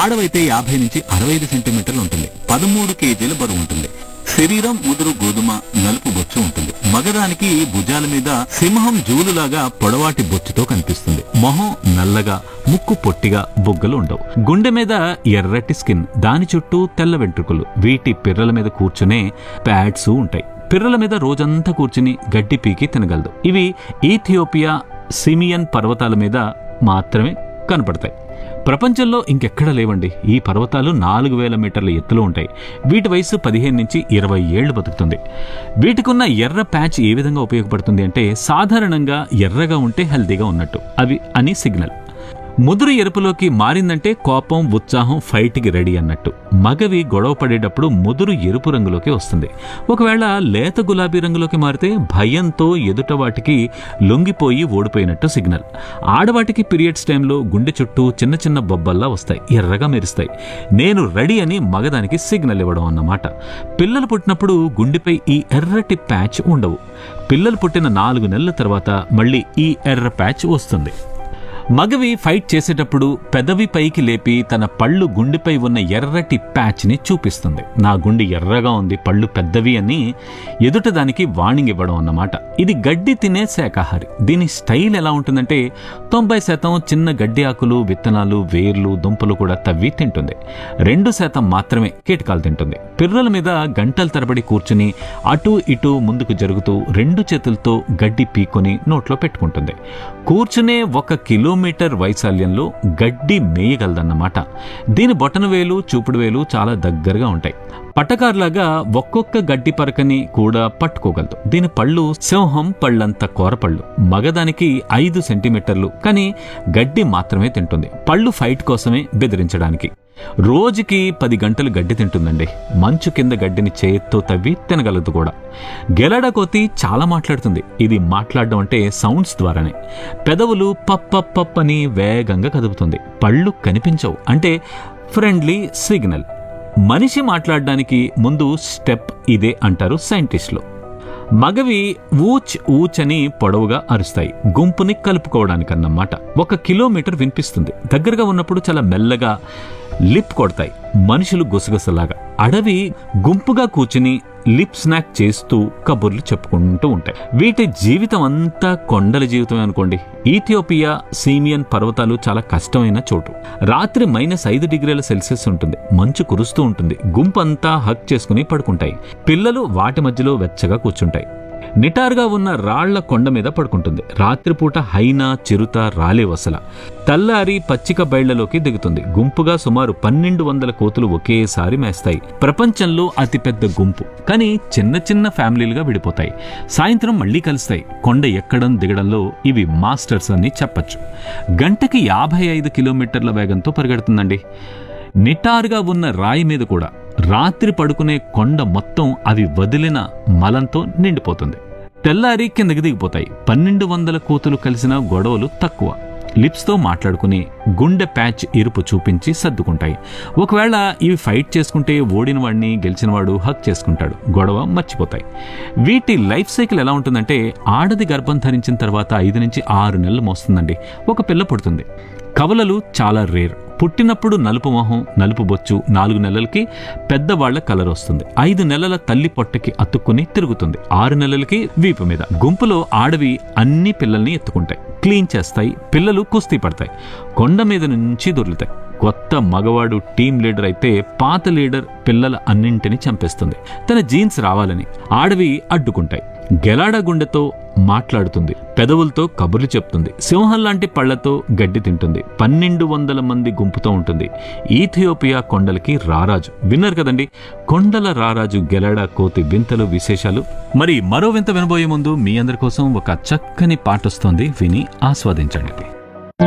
ఆడవైతే యాభై నుంచి అరవై ఐదు సెంటీమీటర్లు ఉంటుంది పదమూడు కేజీల బరువు ఉంటుంది శరీరం ముదురు గోధుమ నలుపు బొచ్చు ఉంటుంది మగదానికి భుజాల మీద సింహం జూలులాగా పొడవాటి బొచ్చుతో కనిపిస్తుంది మొహం నల్లగా ముక్కు పొట్టిగా బొగ్గలు ఉండవు గుండె మీద ఎర్రటి స్కిన్ దాని చుట్టూ తెల్ల వెంట్రుకలు వీటి పిర్రల మీద కూర్చునే ప్యాడ్స్ ఉంటాయి పిర్రల మీద రోజంతా కూర్చుని గడ్డి పీకి తినగలదు ఇవి ఈథియోపియా సిమియన్ పర్వతాల మీద మాత్రమే కనపడతాయి ప్రపంచంలో ఇంకెక్కడ లేవండి ఈ పర్వతాలు నాలుగు వేల మీటర్ల ఎత్తులో ఉంటాయి వీటి వయసు పదిహేను నుంచి ఇరవై ఏళ్లు బతుకుతుంది వీటికున్న ఎర్ర ప్యాచ్ ఏ విధంగా ఉపయోగపడుతుంది అంటే సాధారణంగా ఎర్రగా ఉంటే హెల్తీగా ఉన్నట్టు అవి అని సిగ్నల్ ముదురు ఎరుపులోకి మారిందంటే కోపం ఉత్సాహం ఫైట్కి రెడీ అన్నట్టు మగవి గొడవ పడేటప్పుడు ముదురు ఎరుపు రంగులోకి వస్తుంది ఒకవేళ లేత గులాబీ రంగులోకి మారితే భయంతో ఎదుట వాటికి లొంగిపోయి ఓడిపోయినట్టు సిగ్నల్ ఆడవాటికి పీరియడ్స్ టైంలో గుండె చుట్టూ చిన్న చిన్న బొబ్బల్లా వస్తాయి ఎర్రగా మెరుస్తాయి నేను రెడీ అని మగదానికి సిగ్నల్ ఇవ్వడం అన్నమాట పిల్లలు పుట్టినప్పుడు గుండెపై ఈ ఎర్రటి ప్యాచ్ ఉండవు పిల్లలు పుట్టిన నాలుగు నెలల తర్వాత మళ్ళీ ఈ ఎర్ర ప్యాచ్ వస్తుంది మగవి ఫైట్ చేసేటప్పుడు పెదవి పైకి లేపి తన పళ్ళు గుండెపై ఉన్న ఎర్రటి ప్యాచ్ని చూపిస్తుంది నా గుండె ఎర్రగా ఉంది పళ్ళు పెద్దవి అని ఎదుట దానికి వార్నింగ్ ఇవ్వడం అన్నమాట ఇది గడ్డి తినే శాకాహారి దీని స్టైల్ ఎలా ఉంటుందంటే తొంభై శాతం చిన్న గడ్డి ఆకులు విత్తనాలు వేర్లు దుంపలు కూడా తవ్వి తింటుంది రెండు శాతం మాత్రమే కీటకాలు తింటుంది పిర్రల మీద గంటల తరబడి కూర్చుని అటు ఇటు ముందుకు జరుగుతూ రెండు చేతులతో గడ్డి పీక్కొని నోట్లో పెట్టుకుంటుంది కూర్చునే ఒక కిలోమీటర్ వైశాల్యంలో గడ్డి మేయగలదన్నమాట దీని బొటన వేలు చూపుడు వేలు చాలా దగ్గరగా ఉంటాయి పట్టకారులాగా ఒక్కొక్క గడ్డి పరకని కూడా పట్టుకోగలదు దీని పళ్ళు సింహం పళ్ళంత కోరపళ్ళు మగదానికి ఐదు సెంటీమీటర్లు కానీ గడ్డి మాత్రమే తింటుంది పళ్ళు ఫైట్ కోసమే బెదిరించడానికి రోజుకి పది గంటలు గడ్డి తింటుందండి మంచు కింద గడ్డిని చేత్తో తవ్వి తినగలదు కూడా గెలడ కోతి చాలా మాట్లాడుతుంది ఇది మాట్లాడడం అంటే సౌండ్స్ ద్వారానే పెదవులు పప్ పప్ అని వేగంగా కదుపుతుంది పళ్ళు కనిపించవు అంటే ఫ్రెండ్లీ సిగ్నల్ మనిషి మాట్లాడడానికి ముందు స్టెప్ ఇదే అంటారు సైంటిస్టులు మగవి ఊచ్ ఊచ్ అని పొడవుగా అరుస్తాయి గుంపుని కలుపుకోవడానికన్నమాట ఒక కిలోమీటర్ వినిపిస్తుంది దగ్గరగా ఉన్నప్పుడు చాలా మెల్లగా లిప్ కొడతాయి మనుషులు గుసగుసలాగా అడవి గుంపుగా కూర్చుని లిప్ స్నాక్ చేస్తూ కబుర్లు చెప్పుకుంటూ ఉంటాయి వీటి జీవితం అంతా కొండల జీవితం అనుకోండి ఈథియోపియా సీమియన్ పర్వతాలు చాలా కష్టమైన చోటు రాత్రి మైనస్ ఐదు డిగ్రీల సెల్సియస్ ఉంటుంది మంచు కురుస్తూ ఉంటుంది గుంపు అంతా హక్ చేసుకుని పడుకుంటాయి పిల్లలు వాటి మధ్యలో వెచ్చగా కూర్చుంటాయి నిటారుగా ఉన్న రాళ్ల కొండ మీద పడుకుంటుంది రాత్రిపూట హైనా చిరుత రాలే వసల తల్లారి పచ్చిక బయళ్లలోకి దిగుతుంది గుంపుగా సుమారు పన్నెండు వందల కోతులు ఒకేసారి మేస్తాయి ప్రపంచంలో అతిపెద్ద గుంపు కానీ చిన్న చిన్న ఫ్యామిలీలుగా విడిపోతాయి సాయంత్రం మళ్ళీ కలుస్తాయి కొండ ఎక్కడం దిగడంలో ఇవి మాస్టర్స్ అని చెప్పచ్చు గంటకి యాభై ఐదు కిలోమీటర్ల వేగంతో పరిగెడుతుందండి నిటారుగా ఉన్న రాయి మీద కూడా రాత్రి పడుకునే కొండ మొత్తం అవి వదిలిన మలంతో నిండిపోతుంది తెల్లారి కిందకి దిగిపోతాయి పన్నెండు వందల కోతులు కలిసిన గొడవలు తక్కువ లిప్స్తో మాట్లాడుకుని గుండె ప్యాచ్ ఇరుపు చూపించి సర్దుకుంటాయి ఒకవేళ ఇవి ఫైట్ చేసుకుంటే ఓడిన వాడిని గెలిచినవాడు హక్ చేసుకుంటాడు గొడవ మర్చిపోతాయి వీటి లైఫ్ సైకిల్ ఎలా ఉంటుందంటే ఆడది గర్భం ధరించిన తర్వాత ఐదు నుంచి ఆరు నెలలు మోస్తుందండి ఒక పిల్ల పుడుతుంది కవలలు చాలా రేర్ పుట్టినప్పుడు నలుపు మొహం నలుపు బొచ్చు నాలుగు నెలలకి పెద్దవాళ్ల కలర్ వస్తుంది ఐదు నెలల తల్లి పొట్టకి అతుక్కుని తిరుగుతుంది ఆరు నెలలకి వీపు మీద గుంపులో ఆడవి అన్ని పిల్లల్ని ఎత్తుకుంటాయి క్లీన్ చేస్తాయి పిల్లలు కుస్తీ పడతాయి కొండ మీద నుంచి దొర్లుతాయి కొత్త మగవాడు టీం లీడర్ అయితే పాత లీడర్ పిల్లల అన్నింటిని చంపేస్తుంది తన జీన్స్ రావాలని ఆడవి అడ్డుకుంటాయి గెలాడ గుండెతో మాట్లాడుతుంది పెదవులతో కబుర్లు చెప్తుంది సింహం లాంటి పళ్లతో గడ్డి తింటుంది పన్నెండు వందల మంది గుంపుతో ఉంటుంది ఈథియోపియా కొండలకి రారాజు విన్నారు కదండి కొండల రారాజు గెలాడ కోతి వింతలు విశేషాలు మరి మరో వింత వినబోయే ముందు మీ అందరి కోసం ఒక చక్కని పాట వస్తోంది విని ఆస్వాదించండి